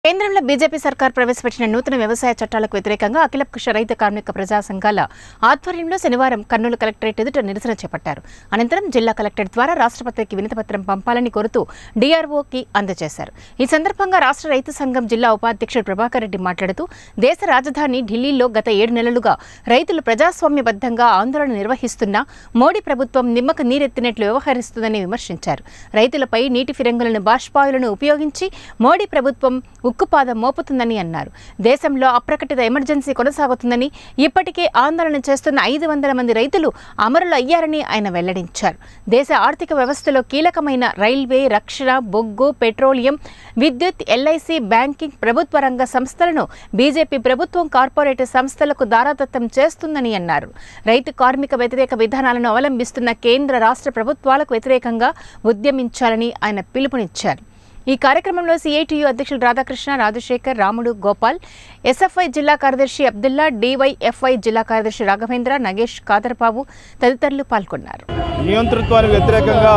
కేంద్రంలో బీజేపీ సర్కార్ ప్రవేశపెట్టిన నూతన వ్యవసాయ చట్టాలకు వ్యతిరేకంగా అఖిలపక్ష రైతు కార్మిక ప్రజా సంఘాల ఆధ్వర్యంలో శనివారం కర్నూలు కలెక్టరేట్ ఎదుట నిరసన చేపట్టారు అనంతరం జిల్లా కలెక్టర్ ద్వారా రాష్ట్రపతికి వినతిపత్రం పంపాలని కోరుతూ డీఆర్ఓకి అందజేశారు ఈ సందర్భంగా రాష్ట్ర రైతు సంఘం జిల్లా ఉపాధ్యక్షుడు ప్రభాకర్ రెడ్డి మాట్లాడుతూ దేశ రాజధాని ఢిల్లీలో గత ఏడు నెలలుగా రైతులు ప్రజాస్వామ్యబద్ధంగా ఆందోళన నిర్వహిస్తున్నా మోడీ ప్రభుత్వం నిమ్మక నీరెత్తినట్లు వ్యవహరిస్తుందని విమర్శించారు రైతులపై నీటి ఫిరంగులను బాష్పాయులను ఉపయోగించి మోడీ ప్రభుత్వం ఉక్కుపాదం మోపుతుందని అన్నారు దేశంలో అప్రకటిత ఎమర్జెన్సీ కొనసాగుతుందని ఇప్పటికే ఆందోళన చేస్తున్న ఐదు వందల మంది రైతులు అమరులు అయ్యారని ఆయన వెల్లడించారు దేశ ఆర్థిక వ్యవస్థలో కీలకమైన రైల్వే రక్షణ బొగ్గు పెట్రోలియం విద్యుత్ ఎల్ఐసి బ్యాంకింగ్ ప్రభుత్వ రంగ సంస్థలను బీజేపీ ప్రభుత్వం కార్పొరేట్ సంస్థలకు దారాదత్తం చేస్తుందని అన్నారు రైతు కార్మిక వ్యతిరేక విధానాలను అవలంబిస్తున్న కేంద్ర రాష్ట్ర ప్రభుత్వాలకు వ్యతిరేకంగా ఉద్యమించాలని ఆయన పిలుపునిచ్చారు ఈ కార్యక్రమంలో సిఐటియు అధ్యక్షులు రాధాకృష్ణ రాజశేఖర్ రాముడు గోపాల్ ఎస్ఎఫ్ఐ జిల్లా కార్యదర్శి అబ్దుల్లా డివైఎఫ్ఐ జిల్లా కార్యదర్శి రాఘవేంద్ర నగేష్ కాదర్బాబు తదితరులు పాల్గొన్నారు నియంతృత్వానికి వ్యతిరేకంగా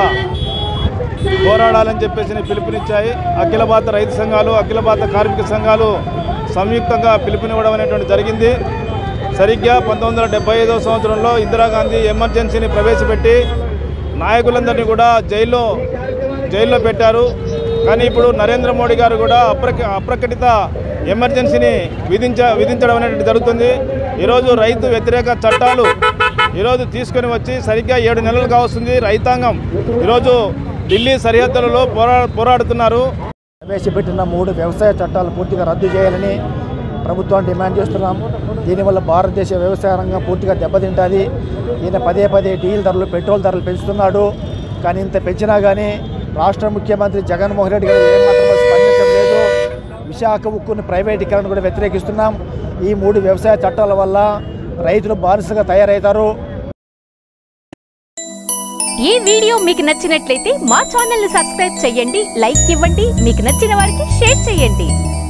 పోరాడాలని చెప్పేసి పిలుపునిచ్చాయి అఖిల భారత రైతు సంఘాలు అఖిల భారత కార్మిక సంఘాలు సంయుక్తంగా పిలుపునివ్వడం అనేటువంటి జరిగింది సరిగ్గా పంతొమ్మిది వందల డెబ్బై ఐదవ సంవత్సరంలో ఇందిరాగాంధీ ఎమర్జెన్సీని ప్రవేశపెట్టి నాయకులందరినీ కూడా జైల్లో జైల్లో పెట్టారు కానీ ఇప్పుడు నరేంద్ర మోడీ గారు కూడా అప్రక అప్రకటిత ఎమర్జెన్సీని విధించ విధించడం అనేటువంటి జరుగుతుంది ఈరోజు రైతు వ్యతిరేక చట్టాలు ఈరోజు తీసుకొని వచ్చి సరిగ్గా ఏడు నెలలు కావస్తుంది రైతాంగం ఈరోజు ఢిల్లీ సరిహద్దులలో పోరా పోరాడుతున్నారు ప్రవేశపెట్టిన మూడు వ్యవసాయ చట్టాలు పూర్తిగా రద్దు చేయాలని ప్రభుత్వాన్ని డిమాండ్ చేస్తున్నాం దీనివల్ల భారతదేశ వ్యవసాయ రంగం పూర్తిగా దెబ్బతింటుంది ఈయన పదే పదే డీజిల్ ధరలు పెట్రోల్ ధరలు పెంచుతున్నాడు కానీ ఇంత పెంచినా కానీ రాష్ట్ర ముఖ్యమంత్రి జగన్మోహన్ రెడ్డి గారు ఏమాత్రం స్పందించడం లేదు విశాఖ ఉక్కుని ప్రైవేటీకరణ కూడా వ్యతిరేకిస్తున్నాం ఈ మూడు వ్యవసాయ చట్టాల వల్ల రైతులు బానిసగా తయారవుతారు ఈ వీడియో మీకు నచ్చినట్లయితే మా ఛానల్ ని సబ్స్క్రైబ్ చేయండి లైక్ ఇవ్వండి మీకు నచ్చిన వారికి షేర్ చేయండి